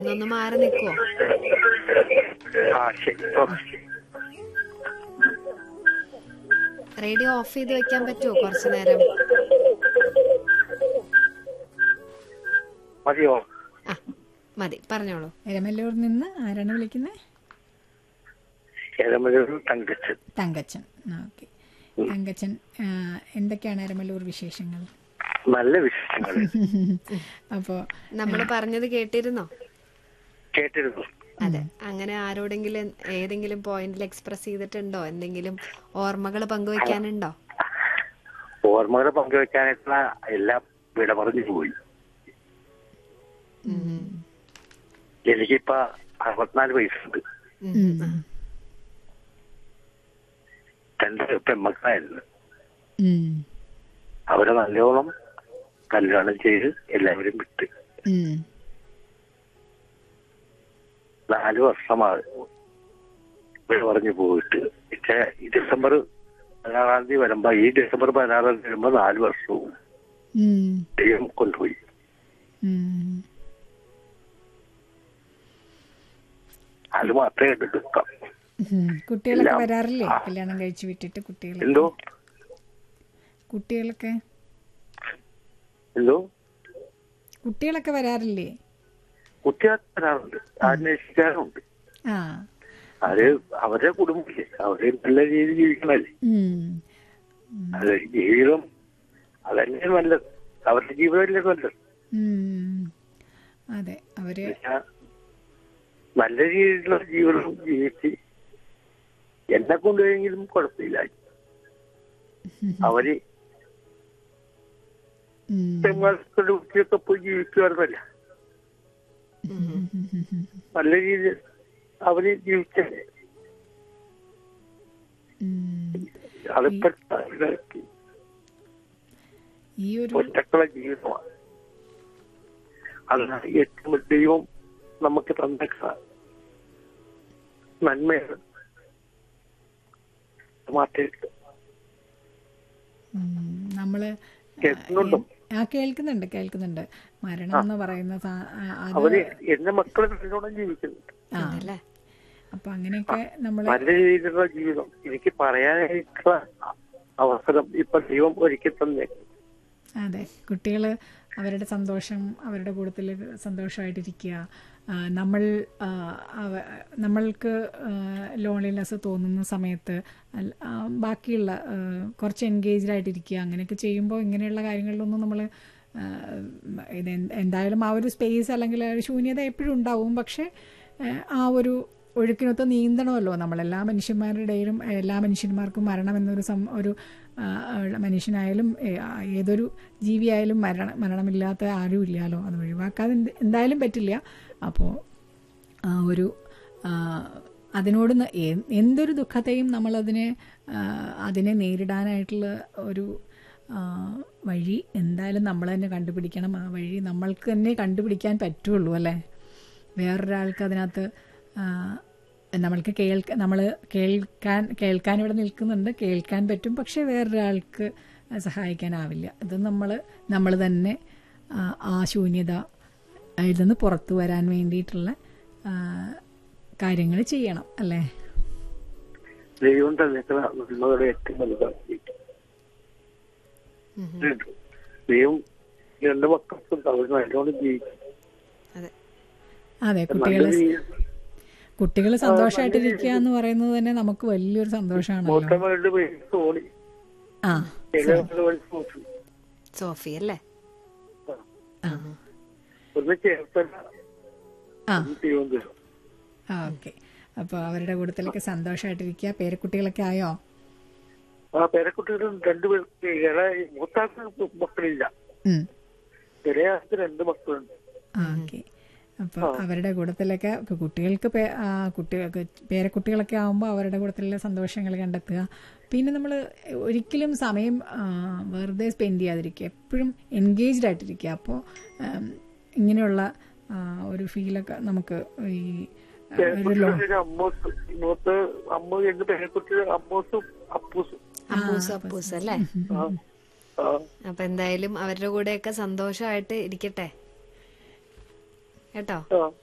ഒന്ന് മാറി നിൽക്കുവോ ആ ശരി ഓക്കെ റേഡിയോ ഓഫ് ചെയ്ത് വെക്കാൻ പറ്റുമോ കുറച്ചു നേരം മതിയോ ആ മതി പറഞ്ഞോളൂ എരമല്ലൂർ നിന്ന് ആരാണ് വിളിക്കുന്നത് ഏതെങ്കിലും തങ്കച്ച് തങ്കച്ചൻ ഓക്കെ തങ്കച്ചൻ ആ, എന്തൊക്കെയാണ് എരമല്ലൂർ വിശേഷങ്ങൾ നല്ല വിശേഷങ്ങൾ അപ്പോൾ നമ്മൾ പറഞ്ഞത് കേട്ടിരുന്നോ കേട്ടിരുന്നു അതെ അങ്ങനെ ആരോടെങ്കിലും ഏതെങ്കിലും പോയിന്റിൽ എക്സ്പ്രസ് ചെയ്തിട്ടുണ്ടോ എന്തെങ്കിലും ഓർമ്മകൾ പങ്കുവെക്കാനുണ്ടോ ഓർമ്മകൾ പങ്കുവെക്കാനായിട്ടുള്ള എല്ലാം വിട പറഞ്ഞു പോയി എനിക്കിപ്പോ അറുപത്തിനാല് വയസ്സുണ്ട് രണ്ട് പെമ്മക്കളായിരുന്നു അവരെ നല്ലോണം കല്യാണം ചെയ്ത് എല്ലാവരും വിട്ട് നാല് വർഷമായി ഇവിടെ പറഞ്ഞു പോയിട്ട് പക്ഷേ ഈ ഡിസംബർ പതിനാറാം തീയതി വരുമ്പോ ഈ ഡിസംബർ പതിനാറാം തീയതി വരുമ്പോ നാല് വർഷവും ദൈവം കൊണ്ടുപോയി അത് മാത്രമേ ഉള്ളൂ ദുഃഖം കുട്ടികളൊക്കെ വരാറില്ലേ കല്യാണം കഴിച്ചു വിട്ടിട്ട് കുട്ടികൾ എന്തോ കുട്ടികളൊക്കെ എന്തോ കുട്ടികളൊക്കെ വരാറില്ലേ കുട്ടികൾക്ക് വരാറുണ്ട് അന്വേഷിക്കാറുണ്ട് ആ അത് അവരുടെ കുടുംബത്തില് അവര് നല്ല രീതിയിൽ ജീവിക്കണല്ലേ ഉം. അത് ജീവിതം അതന്നെ നല്ലത് അവരുടെ ജീവിതമല്ലേ നല്ലത് ഉം. അതെ അവര് പിന്നെ നല്ല രീതിയിലുള്ള ജീവിതം ജീവിച്ച് എന്നെ കൊണ്ടുപോയെങ്കിലും കുഴപ്പമില്ല അവര് ഉം. പെൺവാസത്തിന്റെ ഉച്ചയൊക്കെ പോയി ജീവിക്കുവായിരുന്നല്ല നല്ല രീതിയിൽ അവര് ജീവിച്ചല്ലേ ഉം. അതിപ്പോ ഇതാക്കി ഈ ഒരു ഒറ്റക്കുള്ള ജീവിതമാണ് അതാണ് ഏറ്റവും വലിയ ദൈവം നമുക്ക് തന്ന ക- നന്മയാണ് മാറ്റിയിട്ട് ഉം. നമ്മള് കേൾക്കുന്നുണ്ടോ? ആ കേൾക്കുന്നുണ്ട് കേൾക്കുന്നുണ്ട് മരണം എന്ന് പറയുന്ന സാ- ആ, അത് അവര് എന്റെ മക്കളെ നല്ലോണം ജീവിക്കുന്നുണ്ട് ആ അല്ലേ അപ്പൊ അങ്ങനെയൊക്കെ നമ്മള് നല്ല രീതിയിലുള്ള ജീവിതം എനിക്ക് പറയാനായിട്ടുള്ള അവസരം ഇപ്പൊ ദൈവം ഒരുക്കി തന്നെ അതെ കുട്ടികൾ അവരുടെ സന്തോഷം അവരുടെ കൂട്ടത്തിൽ സന്തോഷമായിട്ടിരിക്കുക ആ, നമ്മൾ ആ, അവ- നമ്മൾക്ക് ലോൺലിനെസ് തോന്നുന്ന സമയത്ത് അൽ- ആ, ബാക്കിയുള്ള ആ, കുറച്ച് എൻഗേജ്ഡ് ആയിട്ടിരിക്കുക അങ്ങനെയൊക്കെ ചെയ്യുമ്പോൾ ഇങ്ങനെയുള്ള കാര്യങ്ങളിലൊന്നും നമ്മൾ ഇത് എന്ത് എന്തായാലും ആ ഒരു സ്പേസ് അല്ലെങ്കിൽ ആ ഒരു ശൂന്യത എപ്പോഴും ഉണ്ടാവും പക്ഷേ ആ, ആ ഒരു ഒഴുക്കിനൊത്ത് നീന്തണമല്ലോ നമ്മൾ എല്ലാ മനുഷ്യന്മാരുടെ ഇടയിലും എല്ലാ മനുഷ്യന്മാർക്കും മരണം എന്നൊരു സം ഒരു ആ, ഉള്ള മനുഷ്യനായാലും ഏ, ആ, ഏതൊരു ജീവിയായാലും മരണം മരണമില്ലാത്ത ആരും ഇല്ലല്ലോ അത് ഒഴിവാക്കാതെ എന്ത് എന്തായാലും പറ്റില്ല അപ്പോൾ ആ ഒരു ആ, അതിനോട് ന- എ- എന്തൊരു ദുഃഖത്തെയും നമ്മളതിനെ ആ, അതിനെ നേരിടാനായിട്ടുള്ള ഒരു ആ, വഴി എന്തായാലും നമ്മൾ തന്നെ കണ്ടുപിടിക്കണം ആ വഴി നമ്മൾക്ക് തന്നെ കണ്ടുപിടിക്കാൻ പറ്റുള്ളൂ അല്ലേ വേറൊരാൾക്ക് അതിനകത്ത് ആ, നമ്മൾക്ക് കേൾക്ക നമ്മൾ കേൾക്കാൻ കേൾക്കാൻ ഇവിടെ നിൽക്കുന്നുണ്ട് കേൾക്കാൻ പറ്റും പക്ഷെ വേറൊരാൾക്ക് സഹായിക്കാനാവില്ല ഇത് നമ്മൾ നമ്മൾ തന്നെ ആ, ആ ശൂന്യത അതിൽ നിന്ന് പുറത്തു വരാൻ വേണ്ടിയിട്ടുള്ള കാര്യങ്ങൾ ചെയ്യണം അല്ലേ ദൈവം തന്നേക്കുന്ന നന്മകളുടെ ഏറ്റവും വലുതാണ് ദൈവം രണ്ട് മക്കൾക്കും അവർ നല്ലോണം ജീവിക്കും അതെ അതെ നല്ല കുട്ടികൾ രീതിയിൽ കുട്ടികൾ സന്തോഷമായിട്ടിരിക്കുക എന്ന് പറയുന്നത് തന്നെ നമുക്ക് വലിയൊരു സന്തോഷമാണല്ലോ മൂത്ത മകളുടെ പേര് സോണി ആ ഇളയവളുടെ പേര് സോഫി സോഫി അല്ലേ ആ ഒന്ന് ചേർത്തല ആ തിരുവനന്തപുരം ആ ഓക്കെ അപ്പോൾ അവരുടെ കൂട്ടത്തിലൊക്കെ സന്തോഷമായിട്ടിരിക്കുക പേരക്കുട്ടികളൊക്കെ ആയോ ആ പേരക്കുട്ടികളും രണ്ടുപേർക്ക് ഇളയ മൂത്താൾക്ക് മക്കളില്ല ഉം. ഇളയാൾക്ക് രണ്ട് മക്കളുണ്ട് ആ ഓക്കെ അപ്പോൾ അവരുടെ കൂട്ടത്തിലൊക്കെ ഇപ്പൊ കുട്ടികൾക്ക് പേ- ആ, കുട്ടികൾക്ക് പേരക്കുട്ടികളൊക്കെ ആകുമ്പോൾ അവരുടെ കൂട്ടത്തിലുള്ള സന്തോഷങ്ങൾ കണ്ടെത്തുക പിന്നെ നമ്മൾ ഒരിക്കലും സമയം ആ, വെറുതെ സ്പെൻഡ് ചെയ്യാതിരിക്കുക എപ്പോഴും എൻഗേജ്ഡ് ആയിട്ടിരിക്കുക അപ്പോൾ ഇങ്ങനെയുള്ള ആ, ഒരു ഫീലൊക്കെ നമുക്ക് ഈ ആ, ഒരു ലോ പേരക്കുട്ടികളുടെ അമ്മൂസ് മൂത്ത് അമ്മ രണ്ട് പേരക്കുട്ടികൾ അമ്മൂസും അപ്പൂസും അപ്പൂസ് അപ്പൂസ് അല്ലേ ആ ആ അപ്പൊ എന്തായാലും അവരുടെ കൂടെയൊക്കെ സന്തോഷമായിട്ട് ഇരിക്കട്ടെ കേട്ടോ ആ